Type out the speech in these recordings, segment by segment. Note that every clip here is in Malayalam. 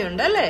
ജോലിയുണ്ട് അല്ലേ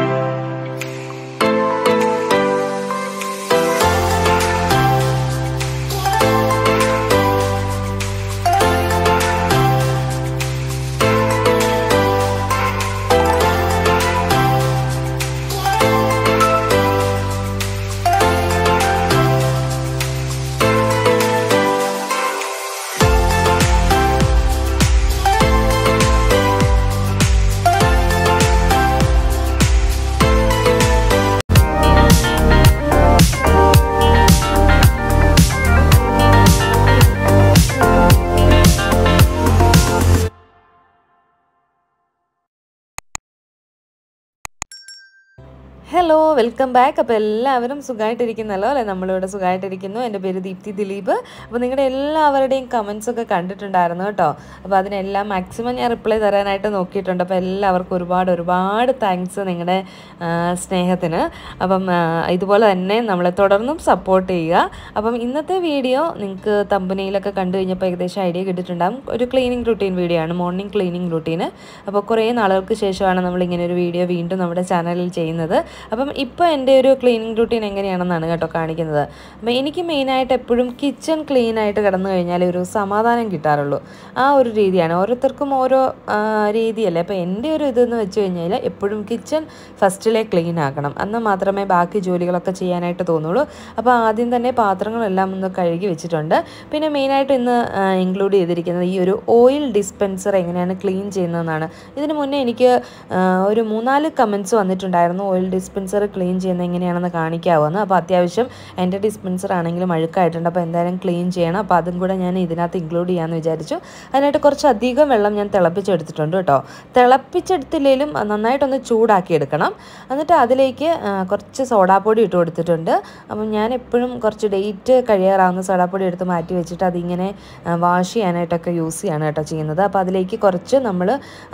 ഹലോ വെൽക്കം ബാക്ക് അപ്പോൾ എല്ലാവരും സുഖമായിട്ടിരിക്കുന്നല്ലോ അല്ലേ നമ്മളിവിടെ സുഖമായിട്ടിരിക്കുന്നു എൻ്റെ പേര് ദീപ്തി ദിലീപ് അപ്പോൾ നിങ്ങളുടെ എല്ലാവരുടെയും കമൻസ് ഒക്കെ കണ്ടിട്ടുണ്ടായിരുന്നു കേട്ടോ അപ്പോൾ അതിനെല്ലാം മാക്സിമം ഞാൻ റിപ്ലൈ തരാനായിട്ട് നോക്കിയിട്ടുണ്ട് അപ്പോൾ എല്ലാവർക്കും ഒരുപാട് ഒരുപാട് താങ്ക്സ് നിങ്ങളുടെ ആ, സ്നേഹത്തിന് അപ്പം ആ, ഇതുപോലെ തന്നെ നമ്മളെ തുടർന്നും സപ്പോർട്ട് ചെയ്യുക അപ്പം ഇന്നത്തെ വീഡിയോ നിങ്ങൾക്ക് തമ്പനിയിലൊക്കെ കണ്ടു കഴിഞ്ഞപ്പോൾ ഏകദേശം ഐഡിയ കിട്ടിയിട്ടുണ്ടാകും ഒരു ക്ലീനിങ് റുട്ടീൻ വീഡിയോ ആണ് മോർണിംഗ് ക്ലീനിങ് റുട്ടീന് അപ്പോൾ കുറേ നാളുകൾക്ക് ശേഷമാണ് നമ്മൾ ഇങ്ങനെ ഒരു വീഡിയോ വീണ്ടും നമ്മുടെ ചാനലിൽ ചെയ്യുന്നത് അപ്പം ഇപ്പോൾ എൻ്റെ ഒരു ക്ലീനിങ് റുട്ടീൻ എങ്ങനെയാണെന്നാണ് കേട്ടോ കാണിക്കുന്നത് അപ്പം എനിക്ക് മെയിനായിട്ട് എപ്പോഴും കിച്ചൺ ക്ലീൻ ആയിട്ട് കിടന്നു കഴിഞ്ഞാൽ ഒരു സമാധാനം കിട്ടാറുള്ളൂ ആ ഒരു രീതിയാണ് ഓരോരുത്തർക്കും ഓരോ ആ, രീതിയല്ലേ അപ്പോൾ എൻ്റെ ഒരു ഇതെന്ന് വെച്ച് കഴിഞ്ഞാൽ എപ്പോഴും കിച്ചൺ ഫസ്റ്റിലെ ക്ലീൻ ആക്കണം എന്നാൽ മാത്രമേ ബാക്കി ജോലികളൊക്കെ ചെയ്യാനായിട്ട് തോന്നുള്ളൂ അപ്പോൾ ആദ്യം തന്നെ പാത്രങ്ങളെല്ലാം ഒന്ന് കഴുകി വെച്ചിട്ടുണ്ട് പിന്നെ മെയിനായിട്ട് ഇന്ന് ഇൻക്ലൂഡ് ചെയ്തിരിക്കുന്നത് ഈ ഒരു ഓയിൽ ഡിസ്പെൻസർ എങ്ങനെയാണ് ക്ലീൻ ചെയ്യുന്നതെന്നാണ് ഇതിന് മുന്നേ എനിക്ക് ആ, ഒരു മൂന്നാല് കമൻസ് വന്നിട്ടുണ്ടായിരുന്നു ഓയിൽ ഡിസ്പെൻസർ ക്ലീൻ ചെയ്യുന്നത് എങ്ങനെയാണെന്ന് കാണിക്കാവുമെന്ന് അപ്പോൾ അത്യാവശ്യം എൻ്റെ ഡിസ്പെൻസർ ആണെങ്കിലും അഴുക്കായിട്ടുണ്ട് അപ്പോൾ എന്തായാലും ക്ലീൻ ചെയ്യണം അപ്പോൾ അതും കൂടെ ഞാൻ ഇതിനകത്ത് ഇൻക്ലൂഡ് ചെയ്യാമെന്ന് വിചാരിച്ചു അതിനായിട്ട് കുറച്ച് അധികം വെള്ളം ഞാൻ തിളപ്പിച്ചെടുത്തിട്ടുണ്ട് കേട്ടോ തിളപ്പിച്ചെടുത്തില്ലെങ്കിലും നന്നായിട്ടൊന്ന് ചൂടാക്കി എടുക്കണം എന്നിട്ട് അതിലേക്ക് ആ, കുറച്ച് സോഡാപ്പൊടി ഇട്ട് കൊടുത്തിട്ടുണ്ട് അപ്പം ഞാൻ എപ്പോഴും കുറച്ച് ഡേറ്റ് കഴിയാറാവുന്ന സോഡാപ്പൊടി എടുത്ത് മാറ്റി വെച്ചിട്ട് അതിങ്ങനെ വാഷ് ചെയ്യാനായിട്ടൊക്കെ യൂസ് ചെയ്യാണ് കേട്ടോ ചെയ്യുന്നത് അപ്പോൾ അതിലേക്ക് കുറച്ച് നമ്മൾ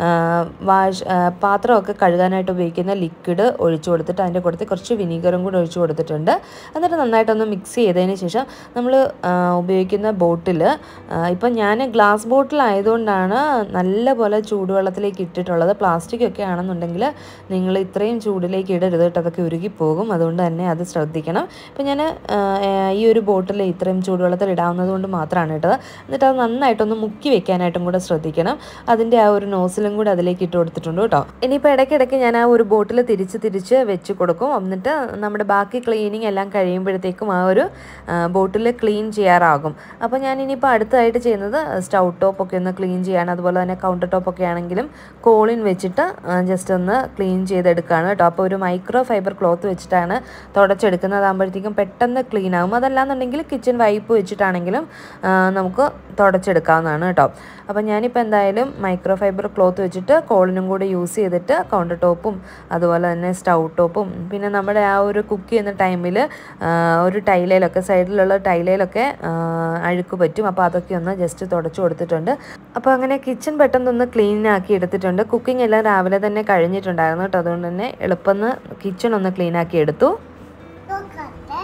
വാഷ് ആ, പാത്രമൊക്കെ കഴുകാനായിട്ട് ഉപയോഗിക്കുന്ന ലിക്വിഡ് ഒഴിച്ചു കൊടുത്തിട്ട് അതിൻ്റെ കൂട്ടത്തിൽ കുറച്ച് വിനീഗറും കൂടി ഒഴിച്ചു കൊടുത്തിട്ടുണ്ട് എന്നിട്ട് നന്നായിട്ടൊന്ന് മിക്സ് ചെയ്തതിന് ശേഷം നമ്മൾ ഉപയോഗിക്കുന്ന ബോട്ടിൽ ഇപ്പം ഞാൻ ഗ്ലാസ് ബോട്ടിൽ ആയതുകൊണ്ടാണ് നല്ലപോലെ ചൂടുവെള്ളത്തിലേക്ക് ഇട്ടിട്ടുള്ളത് പ്ലാസ്റ്റിക് ഒക്കെ ആണെന്നുണ്ടെങ്കിൽ നിങ്ങൾ ഇത്രയും ചൂടിലേക്ക് ഇടരുത് കേട്ടോ അതൊക്കെ ഉരുകിപ്പോകും അതുകൊണ്ട് തന്നെ അത് ശ്രദ്ധിക്കണം ഇപ്പം ഞാൻ ഈ ഒരു ബോട്ടിൽ ഇത്രയും ചൂടുവെള്ളത്തിൽ ഇടാവുന്നത് കൊണ്ട് മാത്രമാണ് ഇട്ടത് എന്നിട്ട് അത് നന്നായിട്ടൊന്ന് മുക്കി വെക്കാനായിട്ടും കൂടെ ശ്രദ്ധിക്കണം അതിൻ്റെ ആ ഒരു നോസിലും കൂടെ അതിലേക്ക് ഇട്ട് കൊടുത്തിട്ടുണ്ട് കേട്ടോ ഇനിയിപ്പോൾ ഇടയ്ക്കിടയ്ക്ക് ഞാൻ ആ ഒരു ബോട്ടിൽ തിരിച്ച് തിരിച്ച് വെച്ച് കൊടുക്കും എന്നിട്ട് നമ്മുടെ ബാക്കി ക്ലീനിങ് എല്ലാം കഴിയുമ്പോഴത്തേക്കും ആ ഒരു ബോട്ടിൽ ക്ലീൻ ചെയ്യാറാകും അപ്പോൾ ഞാൻ ഇനിയിപ്പോൾ അടുത്തതായിട്ട് ചെയ്യുന്നത് സ്റ്റൗ ടോപ്പ് ഒക്കെ ഒന്ന് ക്ലീൻ ചെയ്യാണ് അതുപോലെ തന്നെ കൗണ്ടർ ടോപ്പ് ഒക്കെ ആണെങ്കിലും കോളിൻ വെച്ചിട്ട് ജസ്റ്റ് ഒന്ന് ക്ലീൻ ചെയ്തെടുക്കുകയാണ് കേട്ടോ അപ്പോൾ ഒരു മൈക്രോ ഫൈബർ ക്ലോത്ത് വെച്ചിട്ടാണ് തുടച്ചെടുക്കുന്നതാകുമ്പോഴത്തേക്കും പെട്ടെന്ന് ക്ലീൻ ആകും അതല്ലാന്നുണ്ടെങ്കിൽ കിച്ചൺ വൈപ്പ് വെച്ചിട്ടാണെങ്കിലും ആ, നമുക്ക് തുടച്ചെടുക്കാവുന്നതാണ് കേട്ടോ അപ്പോൾ ഞാനിപ്പോൾ എന്തായാലും മൈക്രോ ഫൈബർ ക്ലോത്ത് വെച്ചിട്ട് കോളിനും കൂടി യൂസ് ചെയ്തിട്ട് കൗണ്ടർ ടോപ്പും അതുപോലെ തന്നെ സ്റ്റൗ ടോപ്പും പിന്നെ നമ്മുടെ ആ ഒരു കുക്ക് ചെയ്യുന്ന ടൈമിൽ ഒരു ടൈലയിലൊക്കെ സൈഡിലുള്ള ടൈലയിലൊക്കെ ആ, അഴുക്ക് പറ്റും അപ്പോൾ അതൊക്കെ ഒന്ന് ജസ്റ്റ് തുടച്ചു കൊടുത്തിട്ടുണ്ട് അപ്പോൾ അങ്ങനെ കിച്ചൺ പെട്ടെന്നൊന്ന് ക്ലീൻ ആക്കി എടുത്തിട്ടുണ്ട് കുക്കിംഗ് എല്ലാം രാവിലെ തന്നെ കഴിഞ്ഞിട്ടുണ്ടായിരുന്നു കേട്ടോ അതുകൊണ്ട് തന്നെ എളുപ്പം കിച്ചൺ ഒന്ന് ക്ലീൻ ആക്കി എടുത്തു നോക്കട്ടെ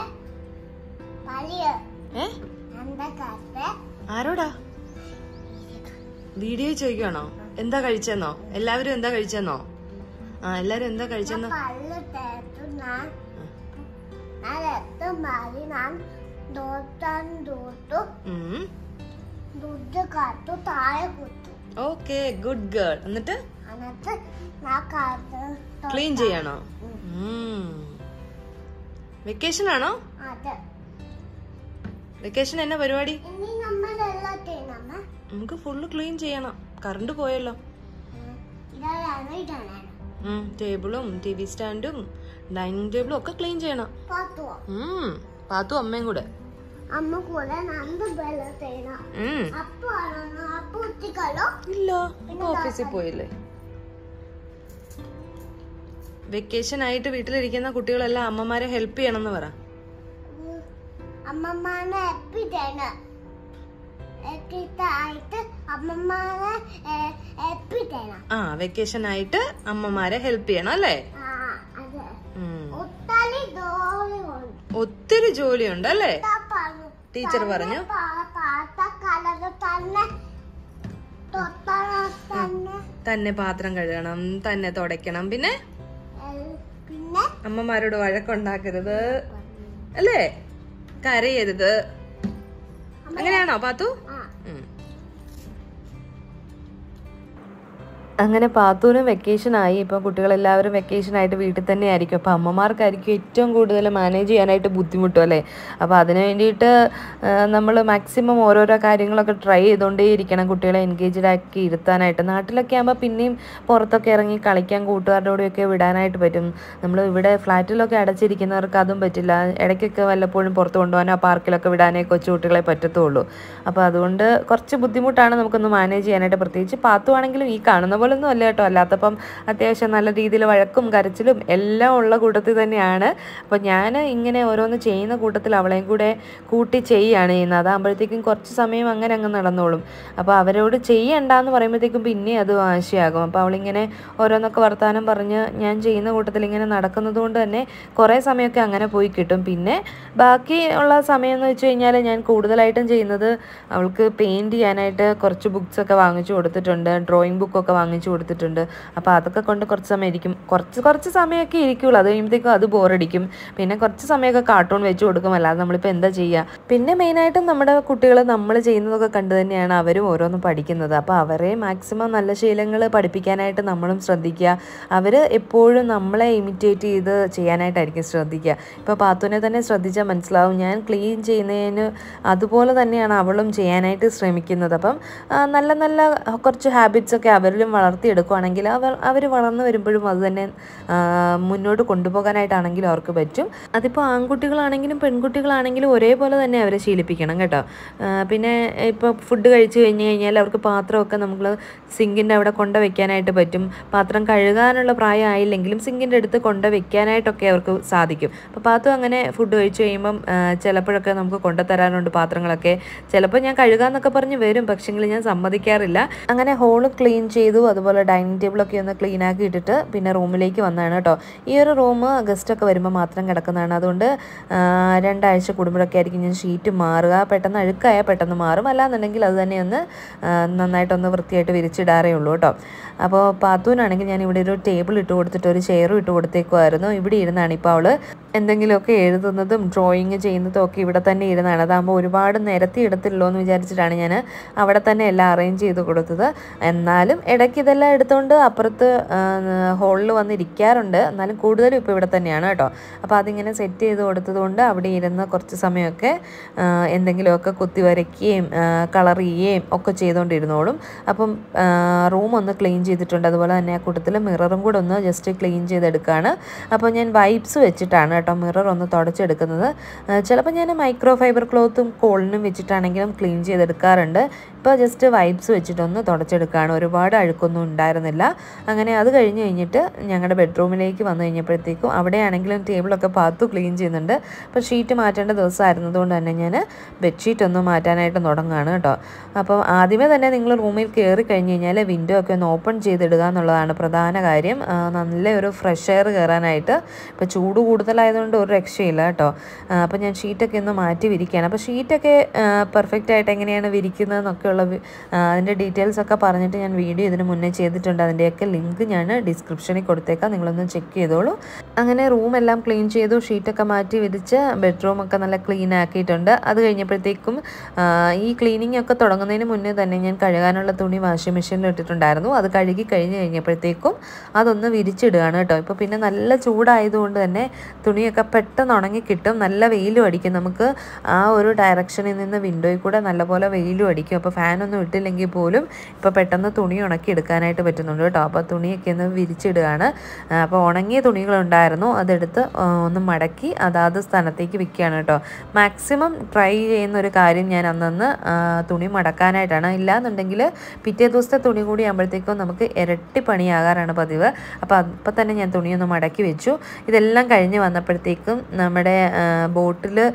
വലിയ ഏ എന്തൊക്കെ ആരോടാ വീഡിയോ ചോദിക്കണോ എന്താ കഴിച്ചെന്നോ എല്ലാവരും എന്താ കഴിച്ചെന്നോ ആ എല്ലാരും എന്താ കഴിച്ചെന്നോ പല്ല് തേത്തു ഞാൻ ഞാൻ എത്തും മാറി ഞാൻ ദോത്താൻ ദൂത്തു ഉം ദുഡ് കാത്തു താഴെ കുത്തു ഓക്കെ ഗുഡ് ഗേൾ എന്നിട്ട് എന്നിട്ട് ഞാൻ കാത്ത് ക്ലീൻ ചെയ്യണോ വെക്കേഷൻ ആണോ അത് വെക്കേഷൻ എന്നാ പരിപാടി ഇനി നമ്മൾ എല്ലാത്തെയും നമ്മ നമുക്ക് ഫുള്ള് ക്ലീൻ ചെയ്യണം കറണ്ട് പോയല്ലോ ഇതാണ് ഇതാണ് ഉം, ടേബിളും ടി വി സ്റ്റാൻഡും ഡൈനിങ് ടേബിളും ഒക്കെ ക്ലീൻ ചെയ്യണം പത്തുവോ ഉം, പാത്തു അമ്മയും കൂടെ അമ്മ കൂടെ നന്ദ ബെല്ല ചെയ്യണം ഉം. അപ്പൊ അപ്പൊ ഉത്തിക്കല്ലോ ഇല്ല ഓഫീസിൽ പോയില്ലേ വെക്കേഷൻ ആയിട്ട് വീട്ടിലിരിക്കുന്ന കുട്ടികളെല്ലാം അമ്മമാരെ ഹെൽപ്പ് ചെയ്യണമെന്ന് പറ അമ്മമാനെ എപ്പിട്ടേണ് എത്തിട്ടായിട്ട് അമ്മമാനെ എപ്പിട്ടേണ് ആ വെക്കേഷൻ ആയിട്ട് അമ്മമാരെ ഹെൽപ്പ് ചെയ്യണം അല്ലേ ആ അതെ ഉം. ഒത്താലി ദോളി ഉണ്ട് ഒത്തിരി ജോലിയുണ്ട് അല്ലേ ഇതാ പറഞ്ഞു ടീച്ചർ പറഞ്ഞു പാത്ത കലക തന്നെ തൊത്തണ തന്നെ തന്നെ പാത്രം കഴുകണം തന്നെ തുടയ്ക്കണം പിന്നെ പറഞ്ഞ അമ്മമാരോട് വഴക്കുണ്ടാക്കരുത് അല്ലേ കരയരുത് അങ്ങനെയാണോ പാത്തു ആ ഉം. അങ്ങനെ പാത്തൂനും വെക്കേഷനായി ഇപ്പോൾ കുട്ടികളെല്ലാവരും വെക്കേഷനായിട്ട് വീട്ടിൽ തന്നെ ആയിരിക്കും അപ്പോൾ അമ്മമാർക്കായിരിക്കും ഏറ്റവും കൂടുതൽ മാനേജ് ചെയ്യാനായിട്ട് ബുദ്ധിമുട്ടും അല്ലേ അപ്പോൾ അതിന് വേണ്ടിയിട്ട് നമ്മൾ മാക്സിമം ഓരോരോ കാര്യങ്ങളൊക്കെ ട്രൈ ചെയ്തുകൊണ്ടേ ഇരിക്കണം കുട്ടികളെ എൻഗേജ്ഡ് ആക്കി ഇരുത്താനായിട്ട് നാട്ടിലൊക്കെ ആകുമ്പോൾ പിന്നെയും പുറത്തൊക്കെ ഇറങ്ങി കളിക്കാൻ കൂട്ടുകാരുടെ കൂടെയൊക്കെ വിടാനായിട്ട് പറ്റും നമ്മൾ ഇവിടെ ഫ്ലാറ്റിലൊക്കെ അടച്ചിരിക്കുന്നവർക്ക് അതും പറ്റില്ല ഇടയ്ക്കൊക്കെ വല്ലപ്പോഴും പുറത്ത് കൊണ്ടുപോകാനോ പാർക്കിലൊക്കെ വിടാനേ കൊച്ചു കുട്ടികളെ പറ്റത്തുള്ളൂ അപ്പോൾ അതുകൊണ്ട് കുറച്ച് ബുദ്ധിമുട്ടാണ് നമുക്കൊന്ന് മാനേജ് ചെയ്യാനായിട്ട് പ്രത്യേകിച്ച് പാത്തുവാണെങ്കിലും ഈ കാണുന്ന പോലെ ഒന്നും അല്ല കേട്ടോ അല്ലാത്തപ്പം അത്യാവശ്യം നല്ല രീതിയിൽ വഴക്കും കരച്ചിലും എല്ലാം ഉള്ള കൂട്ടത്തിൽ തന്നെയാണ് അപ്പോൾ ഞാൻ ഇങ്ങനെ ഓരോന്ന് ചെയ്യുന്ന കൂട്ടത്തിൽ അവളെയും കൂടെ കൂട്ടി ചെയ്യുകയാണ് ചെയ്യുന്നത് അതാകുമ്പോഴത്തേക്കും കുറച്ച് സമയം അങ്ങനെ അങ്ങ് നടന്നോളും അപ്പോൾ അവരോട് ചെയ്യണ്ടെന്ന് പറയുമ്പോഴത്തേക്കും പിന്നെ അത് വാശിയാകും അപ്പോൾ അവളിങ്ങനെ ഓരോന്നൊക്കെ വർത്തമാനം പറഞ്ഞ് ഞാൻ ചെയ്യുന്ന കൂട്ടത്തിൽ ഇങ്ങനെ നടക്കുന്നത് കൊണ്ട് തന്നെ കുറേ സമയമൊക്കെ അങ്ങനെ പോയി കിട്ടും പിന്നെ ബാക്കി ഉള്ള സമയം എന്ന് വെച്ച് കഴിഞ്ഞാൽ ഞാൻ കൂടുതലായിട്ടും ചെയ്യുന്നത് അവൾക്ക് പെയിൻറ് ചെയ്യാനായിട്ട് കുറച്ച് ബുക്സ് ഒക്കെ വാങ്ങിച്ചു കൊടുത്തിട്ടുണ്ട് ഡ്രോയിങ് ബുക്കൊക്കെ വാങ്ങിച്ചു കൊടുത്തിട്ടുണ്ട് അപ്പോൾ അതൊക്കെ കൊണ്ട് കുറച്ച് സമയം ഇരിക്കും കുറച്ച് കുറച്ച് സമയമൊക്കെ ഇരിക്കുള്ളൂ അത് കഴിയുമ്പോഴത്തേക്കും അത് ബോറടിക്കും പിന്നെ കുറച്ച് സമയമൊക്കെ കാർട്ടൂൺ വെച്ച് കൊടുക്കും അല്ലാതെ നമ്മളിപ്പോൾ എന്താ ചെയ്യുക പിന്നെ മെയിനായിട്ടും നമ്മുടെ കുട്ടികൾ നമ്മൾ ചെയ്യുന്നതൊക്കെ കണ്ട് തന്നെയാണ് അവരും ഓരോന്ന് പഠിക്കുന്നത് അപ്പോൾ അവരെ മാക്സിമം നല്ല ശീലങ്ങൾ പഠിപ്പിക്കാനായിട്ട് നമ്മളും ശ്രദ്ധിക്കുക അവർ എപ്പോഴും നമ്മളെ ഇമിറ്റേറ്റ് ചെയ്ത് ചെയ്യാനായിട്ടായിരിക്കും ശ്രദ്ധിക്കുക ഇപ്പോൾ പാത്തുവിനെ തന്നെ ശ്രദ്ധിച്ചാൽ മനസ്സിലാവും ഞാൻ ക്ലീൻ ചെയ്യുന്നതിന് അതുപോലെ തന്നെയാണ് അവളും ചെയ്യാനായിട്ട് ശ്രമിക്കുന്നത് അപ്പം ആ, നല്ല നല്ല കുറച്ച് ഹാബിറ്റ്സ് ഒക്കെ അവരിലും വളർത്തിയെടുക്കുകയാണെങ്കിൽ അവർ അവർ വളർന്നു വരുമ്പോഴും അത് തന്നെ ആ, മുന്നോട്ട് കൊണ്ടുപോകാനായിട്ടാണെങ്കിലും അവർക്ക് പറ്റും അതിപ്പോൾ ആൺകുട്ടികളാണെങ്കിലും പെൺകുട്ടികളാണെങ്കിലും ഒരേപോലെ തന്നെ അവരെ ശീലിപ്പിക്കണം കേട്ടോ ആ, പിന്നെ ഇപ്പോൾ ഫുഡ് കഴിച്ചു കഴിഞ്ഞ് കഴിഞ്ഞാൽ അവർക്ക് പാത്രമൊക്കെ നമ്മൾ സിങ്കിൻ്റെ അവിടെ കൊണ്ട് വെക്കാനായിട്ട് പറ്റും പാത്രം കഴുകാനുള്ള പ്രായം ആയില്ലെങ്കിലും സിങ്കിൻ്റെ അടുത്ത് കൊണ്ട് വെക്കാനായിട്ടൊക്കെ അവർക്ക് സാധിക്കും അപ്പോൾ പാത്തു അങ്ങനെ ഫുഡ് കഴിച്ചു കഴിയുമ്പം ആ, ചിലപ്പോഴൊക്കെ നമുക്ക് കൊണ്ടുതരാനുണ്ട് പാത്രങ്ങളൊക്കെ ചിലപ്പോൾ ഞാൻ കഴുകാന്നൊക്കെ പറഞ്ഞ് വരും പക്ഷെങ്കിൽ ഞാൻ സമ്മതിക്കാറില്ല അങ്ങനെ ഹോള് ക്ലീൻ ചെയ്തു അതുപോലെ ഡൈനിങ് ടേബിളൊക്കെ ഒന്ന് ക്ലീൻ ആക്കി ഇട്ടിട്ട് പിന്നെ റൂമിലേക്ക് വന്നതാണ് കേട്ടോ ഈ ഒരു റൂം ഗസ്റ്റൊക്കെ വരുമ്പോൾ മാത്രം കിടക്കുന്നതാണ് അതുകൊണ്ട് ആ, രണ്ടാഴ്ച കൂടുമ്പോഴൊക്കെ ആയിരിക്കും ഞാൻ ഷീറ്റ് മാറുക പെട്ടെന്ന് അഴുക്കായാൽ പെട്ടെന്ന് മാറും അല്ലാന്നുണ്ടെങ്കിൽ അത് തന്നെ ഒന്ന് ആ, നന്നായിട്ടൊന്ന് വൃത്തിയായിട്ട് വിരിച്ചിടാറേ ഉള്ളൂ കേട്ടോ അപ്പോൾ പാത്തൂനാണെങ്കിൽ ഞാൻ ഇവിടെ ഒരു ടേബിൾ ഇട്ട് കൊടുത്തിട്ട് ഒരു ചെയറും ഇട്ട് കൊടുത്തേക്കുമായിരുന്നു ഇവിടെ ഇരുന്നാണ് ഇപ്പോൾ അവൾ എന്തെങ്കിലുമൊക്കെ എഴുതുന്നതും ഡ്രോയിങ് ചെയ്യുന്നതും ഒക്കെ ഇവിടെ തന്നെ ഇരുന്നാണ് അതാകുമ്പോൾ ഒരുപാട് നിരത്തി ഇടത്തില്ലല്ലോ എന്ന് വിചാരിച്ചിട്ടാണ് ഞാൻ അവിടെ തന്നെ എല്ലാം അറേഞ്ച് ചെയ്ത് കൊടുത്തത് എന്നാലും ഇടയ്ക്ക് ഇതെല്ലാം എടുത്തുകൊണ്ട് അപ്പുറത്ത് ഹോളിൽ വന്ന് ഇരിക്കാറുണ്ട് എന്നാലും കൂടുതലും ഇപ്പോൾ ഇവിടെ തന്നെയാണ് കേട്ടോ അപ്പോൾ അതിങ്ങനെ സെറ്റ് ചെയ്ത് കൊടുത്തതുകൊണ്ട് അവിടെ ഇരുന്ന് കുറച്ച് സമയമൊക്കെ ആ, എന്തെങ്കിലുമൊക്കെ കുത്തി വരയ്ക്കുകയും കളർ ചെയ്യുകയും ഒക്കെ ചെയ്തുകൊണ്ടിരുന്നോളും അപ്പം റൂം ഒന്ന് ക്ലീൻ ചെയ്തിട്ടുണ്ട് അതുപോലെ തന്നെ ആ കൂട്ടത്തിൽ മിററും കൂടെ ഒന്ന് ജസ്റ്റ് ക്ലീൻ ചെയ്തെടുക്കുകയാണ് അപ്പോൾ ഞാൻ വൈപ്സ് വെച്ചിട്ടാണ് കേട്ടോ മിറർ ഒന്ന് തുടച്ചെടുക്കുന്നത് ചിലപ്പോൾ ഞാൻ മൈക്രോ ഫൈബർ ക്ലോത്തും കോളിനും വെച്ചിട്ടാണെങ്കിലും ക്ലീൻ ചെയ്തെടുക്കാറുണ്ട് ഇപ്പോൾ ജസ്റ്റ് വൈപ്സ് വെച്ചിട്ടൊന്ന് തുടച്ചെടുക്കുകയാണ് ഒരുപാട് അഴുക്കൊന്നും ഉണ്ടായിരുന്നില്ല അങ്ങനെ അത് കഴിഞ്ഞ് കഴിഞ്ഞിട്ട് ഞങ്ങളുടെ ബെഡ്റൂമിലേക്ക് വന്നു കഴിഞ്ഞപ്പോഴത്തേക്കും അവിടെയാണെങ്കിലും ടേബിളൊക്കെ പാത്തു ക്ലീൻ ചെയ്യുന്നുണ്ട് അപ്പോൾ ഷീറ്റ് മാറ്റേണ്ട ദിവസമായിരുന്നതുകൊണ്ട് തന്നെ ഞാൻ ബെഡ്ഷീറ്റ് ഒന്ന് മാറ്റാനായിട്ട് തുടങ്ങുകയാണ് കേട്ടോ അപ്പോൾ ആദ്യമേ തന്നെ നിങ്ങൾ റൂമിൽ കയറി കഴിഞ്ഞ് കഴിഞ്ഞാൽ വിൻഡോ ഒക്കെ ഒന്ന് ഓപ്പൺ ചെയ്തിടുക എന്നുള്ളതാണ് പ്രധാന കാര്യം ആ, നല്ല ഒരു ഫ്രഷ് എയർ കയറാനായിട്ട് ഇപ്പോൾ ചൂട് കൂടുതലായതുകൊണ്ട് ഒരു രക്ഷയില്ല കേട്ടോ അപ്പോൾ ഞാൻ ഷീറ്റൊക്കെ ഒന്ന് മാറ്റി വിരിക്കുകയാണ് അപ്പോൾ ഷീറ്റൊക്കെ പെർഫെക്റ്റ് ആയിട്ട് എങ്ങനെയാണ് വിരിക്കുന്നതെന്നൊക്കെയുള്ള വി- ആ, അതിൻ്റെ ഡീറ്റെയിൽസ് ഒക്കെ പറഞ്ഞിട്ട് ഞാൻ വീഡിയോ ഇതിന് മുന്നേ ചെയ്തിട്ടുണ്ട് അതിൻ്റെയൊക്കെ ലിങ്ക് ഞാൻ ഡിസ്ക്രിപ്ഷനിൽ കൊടുത്തേക്കാം നിങ്ങളൊന്ന് ചെക്ക് ചെയ്തോളൂ അങ്ങനെ റൂം എല്ലാം ക്ലീൻ ചെയ്തു ഷീറ്റൊക്കെ മാറ്റി വിരിച്ച് ബെഡ്റൂം ഒക്കെ നല്ല ക്ലീൻ ആക്കിയിട്ടുണ്ട് അത് കഴിഞ്ഞപ്പോഴത്തേക്കും ആ, ഈ ക്ലീനിങ് ഒക്കെ തുടങ്ങുന്നതിന് മുന്നേ തന്നെ ഞാൻ കഴുകാനുള്ള തുണി വാഷിംഗ് മെഷീനിൽ ഇട്ടിട്ടുണ്ടായിരുന്നു അത് കഴുകി കഴിഞ്ഞ് കഴിഞ്ഞപ്പോഴത്തേക്കും അതൊന്ന് വിരിച്ചിടുകയാണ് കേട്ടോ ഇപ്പോൾ പിന്നെ നല്ല ചൂടായതുകൊണ്ട് തന്നെ തുണിയൊക്കെ പെട്ടെന്ന് ഉണങ്ങി കിട്ടും നല്ല വെയിലും അടിക്കും നമുക്ക് ആ ഒരു ഡയറക്ഷനിൽ നിന്ന് വിൻഡോയിൽ കൂടെ നല്ലപോലെ വെയിലും അടിക്കും അപ്പോൾ ഫാനൊന്നും ഇട്ടില്ലെങ്കിൽ പോലും ഇപ്പോൾ പെട്ടെന്ന് തുണി ഉണക്കി എടുക്കാനായിട്ട് പറ്റുന്നുണ്ട് കേട്ടോ അപ്പോൾ തുണിയൊക്കെ ഒന്ന് വിരിച്ചിടുകയാണ് ആ, അപ്പോൾ ഉണങ്ങിയ തുണികളുണ്ടായിരുന്നു അതെടുത്ത് ആ, ഒന്ന് മടക്കി അതാത് സ്ഥലത്തേക്ക് വിൽക്കുകയാണ് കേട്ടോ മാക്സിമം ട്രൈ ചെയ്യുന്ന ഒരു കാര്യം ഞാൻ അന്നന്ന് ആ, തുണി മടക്കാനായിട്ടാണ് ഇല്ലാന്നുണ്ടെങ്കിൽ പിറ്റേ ദിവസത്തെ തുണി കൂടി ആകുമ്പോഴത്തേക്കും നമുക്ക് ഇരട്ടി പണിയാകാറാണ് പതിവ് അപ്പോൾ അപ്പം തന്നെ ഞാൻ തുണിയൊന്ന് മടക്കി വെച്ചു ഇതെല്ലാം കഴിഞ്ഞ് വന്നപ്പോഴത്തേക്കും നമ്മുടെ ബോട്ടിൽ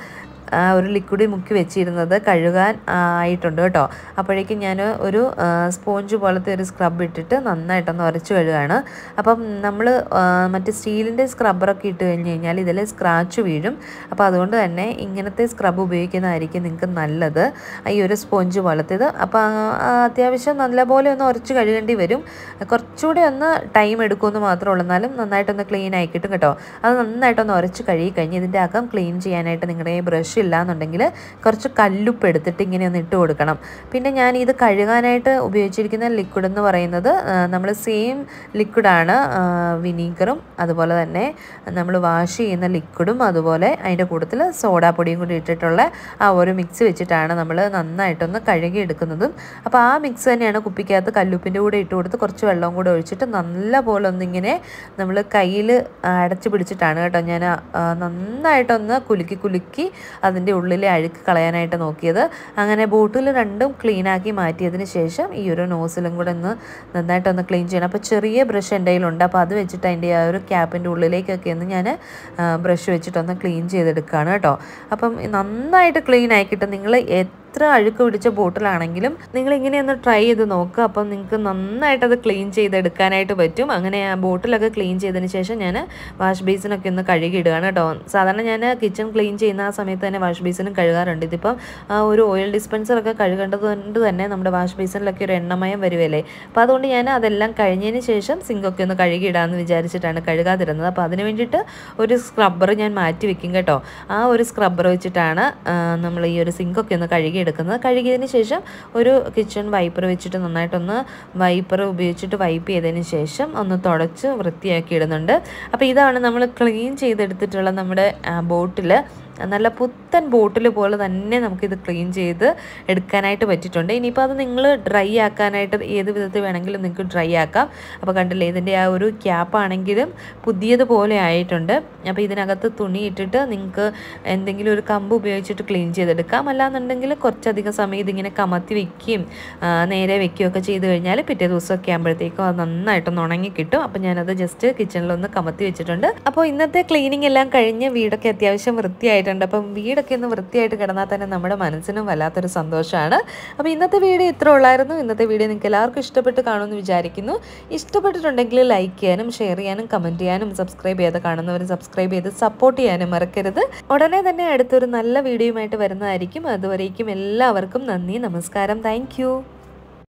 ആ ഒരു ലിക്വിഡ് മുക്കി വെച്ചിരുന്നത് കഴുകാൻ ആ, ആയിട്ടുണ്ട് കേട്ടോ അപ്പോഴേക്കും ഞാൻ ഒരു ആ, സ്പോഞ്ച് പോലത്തെ ഒരു സ്ക്രബ് ഇട്ടിട്ട് നന്നായിട്ടൊന്ന് ഉരച്ച് കഴുകാണ് അപ്പം നമ്മൾ മറ്റേ സ്റ്റീലിൻ്റെ സ്ക്രബ്ബറൊക്കെ ഇട്ട് കഴിഞ്ഞ് കഴിഞ്ഞാൽ ഇതിൽ സ്ക്രാച്ച് വീഴും അപ്പോൾ അതുകൊണ്ട് തന്നെ ഇങ്ങനത്തെ സ്ക്രബ് ഉപയോഗിക്കുന്നതായിരിക്കും നിങ്ങൾക്ക് നല്ലത് ഈ ഒരു സ്പോഞ്ച് പോലത്തേത് അപ്പോൾ ആ, അത്യാവശ്യം നല്ലപോലെ ഒന്ന് ഉരച്ച് കഴുകേണ്ടി വരും കുറച്ചുകൂടി ഒന്ന് ടൈം എടുക്കുമെന്ന് മാത്രമേ ഉള്ളൂ എന്നാലും നന്നായിട്ടൊന്ന് ക്ലീൻ ആയി കിട്ടും കേട്ടോ അത് നന്നായിട്ടൊന്ന് ഉരച്ച് കഴുകി കഴിഞ്ഞ് ഇതിൻ്റെ അകം ക്ലീൻ ചെയ്യാനായിട്ട് നിങ്ങളുടെ ബ്രഷ് ഇല്ലാന്നുണ്ടെങ്കിൽ കുറച്ച് കല്ലുപ്പ് എടുത്തിട്ട് ഇങ്ങനെ ഒന്ന് ഇട്ട് കൊടുക്കണം പിന്നെ ഞാൻ ഇത് കഴുകാനായിട്ട് ഉപയോഗിച്ചിരിക്കുന്ന ലിക്വിഡ് എന്ന് പറയുന്നത് നമ്മൾ സെയിം ലിക്വിഡാണ് വിനീഗറും അതുപോലെ തന്നെ നമ്മൾ വാഷ് ചെയ്യുന്ന ലിക്വിഡും അതുപോലെ അതിൻ്റെ കൂട്ടത്തിൽ സോഡാപ്പൊടിയും കൂടി ഇട്ടിട്ടുള്ള ആ ഒരു മിക്സ് വെച്ചിട്ടാണ് നമ്മൾ നന്നായിട്ടൊന്ന് കഴുകി എടുക്കുന്നതും അപ്പോൾ ആ മിക്സ് തന്നെയാണ് കുപ്പിക്കകത്ത് കല്ലുപ്പിൻ്റെ കൂടെ ഇട്ട് കൊടുത്ത് കുറച്ച് വെള്ളവും കൂടെ ഒഴിച്ചിട്ട് നല്ല പോലെ ഒന്നിങ്ങനെ നമ്മൾ കയ്യിൽ അടച്ചു പിടിച്ചിട്ടാണ് കേട്ടോ ഞാൻ ആ, നന്നായിട്ടൊന്ന് കുലുക്കി കുലുക്കി അതിൻ്റെ ഉള്ളിലെ അഴുക്ക് കളയാനായിട്ട് നോക്കിയത് അങ്ങനെ ബോട്ടിൽ രണ്ടും ക്ലീനാക്കി മാറ്റിയതിന് ശേഷം ഈ ഒരു നോസിലും കൂടെ ഒന്ന് നന്നായിട്ടൊന്ന് ക്ലീൻ ചെയ്യണം അപ്പോൾ ചെറിയ ബ്രഷ് എൻ്റെ കയ്യിലുണ്ട് അപ്പോൾ അത് വെച്ചിട്ട് അതിൻ്റെ ആ ഒരു ക്യാപ്പിൻ്റെ ഉള്ളിലേക്കൊക്കെ ഒന്ന് ഞാൻ ബ്രഷ് വെച്ചിട്ടൊന്ന് ക്ലീൻ ചെയ്തെടുക്കുകയാണ് കേട്ടോ അപ്പം നന്നായിട്ട് ക്ലീൻ ആയി കിട്ടും നിങ്ങൾ എത്ര അഴുക്ക് പിടിച്ച ബോട്ടിലാണെങ്കിലും നിങ്ങൾ ഇങ്ങനെ ഒന്ന് ട്രൈ ചെയ്ത് നോക്കുക അപ്പം നിങ്ങൾക്ക് നന്നായിട്ട് അത് ക്ലീൻ ചെയ്തെടുക്കാനായിട്ട് പറ്റും അങ്ങനെ ആ ബോട്ടിലൊക്കെ ക്ലീൻ ചെയ്തതിന് ശേഷം ഞാൻ വാഷ് ബേസിനൊക്കെ ഒന്ന് കഴുകി ഇടുകയാണ് കേട്ടോ സാധാരണ ഞാൻ കിച്ചൺ ക്ലീൻ ചെയ്യുന്ന ആ സമയത്ത് തന്നെ വാഷ് ബേസിനും കഴുകാറുണ്ട് ഇതിപ്പം ആ ഒരു ഓയിൽ ഡിസ്പെൻസറൊക്കെ കഴുകേണ്ടത് കൊണ്ട് തന്നെ നമ്മുടെ വാഷ് ബേസിനിലൊക്കെ ഒരു എണ്ണമയം വരുമല്ലേ അപ്പോൾ അതുകൊണ്ട് ഞാൻ അതെല്ലാം കഴിഞ്ഞതിന് ശേഷം സിങ്കൊക്കെ ഒന്ന് കഴുകി ഇടാമെന്ന് വിചാരിച്ചിട്ടാണ് കഴുകാതിരുന്നത് അപ്പോൾ അതിന് വേണ്ടിയിട്ട് ഒരു സ്ക്രബ്ബർ ഞാൻ മാറ്റി വെക്കും കേട്ടോ ആ ഒരു സ്ക്രബ്ബർ വെച്ചിട്ടാണ് നമ്മൾ ഈ ഒരു സിങ്കൊക്കെ ഒന്ന് കഴുകി എടുക്കുന്നത് കഴുകിയതിന് ശേഷം ഒരു കിച്ചൺ വൈപ്പർ വെച്ചിട്ട് നന്നായിട്ടൊന്ന് വൈപ്പർ ഉപയോഗിച്ചിട്ട് വൈപ്പ് ചെയ്തതിന് ശേഷം ഒന്ന് തുടച്ച് വൃത്തിയാക്കി ഇടുന്നുണ്ട് അപ്പോൾ ഇതാണ് നമ്മൾ ക്ലീൻ ചെയ്തെടുത്തിട്ടുള്ള നമ്മുടെ ബോട്ടിൽ നല്ല പുത്തൻ ബോട്ടിൽ പോലെ തന്നെ നമുക്കിത് ക്ലീൻ ചെയ്ത് എടുക്കാനായിട്ട് പറ്റിയിട്ടുണ്ട് ഇനിയിപ്പോൾ അത് നിങ്ങൾ ഡ്രൈ ആക്കാനായിട്ട് ഏത് വിധത്തിൽ വേണമെങ്കിലും നിങ്ങൾക്ക് ഡ്രൈ ആക്കാം അപ്പോൾ കണ്ടില്ലേ ഇതിൻ്റെ ആ ഒരു ക്യാപ്പാണെങ്കിലും പുതിയതുപോലെ ആയിട്ടുണ്ട് അപ്പോൾ ഇതിനകത്ത് തുണി ഇട്ടിട്ട് നിങ്ങൾക്ക് എന്തെങ്കിലും ഒരു കമ്പ് ഉപയോഗിച്ചിട്ട് ക്ലീൻ ചെയ്തെടുക്കാം അല്ലാന്നുണ്ടെങ്കിൽ കുറച്ചധികം സമയം ഇതിങ്ങനെ കമത്തി വെക്കുകയും ആ, നേരെ വെക്കുകയൊക്കെ ചെയ്ത് കഴിഞ്ഞാൽ പിറ്റേ ദിവസമൊക്കെ ആകുമ്പോഴത്തേക്കും അത് നന്നായിട്ടൊന്ന് ഉണങ്ങി കിട്ടും അപ്പോൾ ഞാനത് ജസ്റ്റ് കിച്ചണിലൊന്ന് കമത്തി വെച്ചിട്ടുണ്ട് അപ്പോൾ ഇന്നത്തെ ക്ലീനിങ് എല്ലാം കഴിഞ്ഞ് വീടൊക്കെ അത്യാവശ്യം വൃത്തിയായിട്ടുണ്ട് അപ്പം വീടൊക്കെ ഒന്ന് വൃത്തിയായിട്ട് കിടന്നാൽ തന്നെ നമ്മുടെ മനസ്സിനും വല്ലാത്തൊരു സന്തോഷമാണ് അപ്പോൾ ഇന്നത്തെ വീഡിയോ ഇത്ര ഉള്ളായിരുന്നു ഇന്നത്തെ വീഡിയോ നിങ്ങൾക്ക് എല്ലാവർക്കും ഇഷ്ടപ്പെട്ട് കാണുമെന്ന് വിചാരിക്കുന്നു ഇഷ്ടപ്പെട്ടിട്ടുണ്ടെങ്കിൽ ലൈക്ക് ചെയ്യാനും ഷെയർ ചെയ്യാനും കമൻറ്റ് ചെയ്യാനും സബ്സ്ക്രൈബ് ചെയ്ത് കാണുന്നവർ സബ്സ്ക്രൈബ് ചെയ്ത് സപ്പോർട്ട് ചെയ്യാനും മറക്കരുത് ഉടനെ തന്നെ അടുത്തൊരു നല്ല വീഡിയോയുമായിട്ട് വരുന്നതായിരിക്കും അതുവരേക്കും എല്ലാവർക്കും നന്ദി നമസ്കാരം താങ്ക്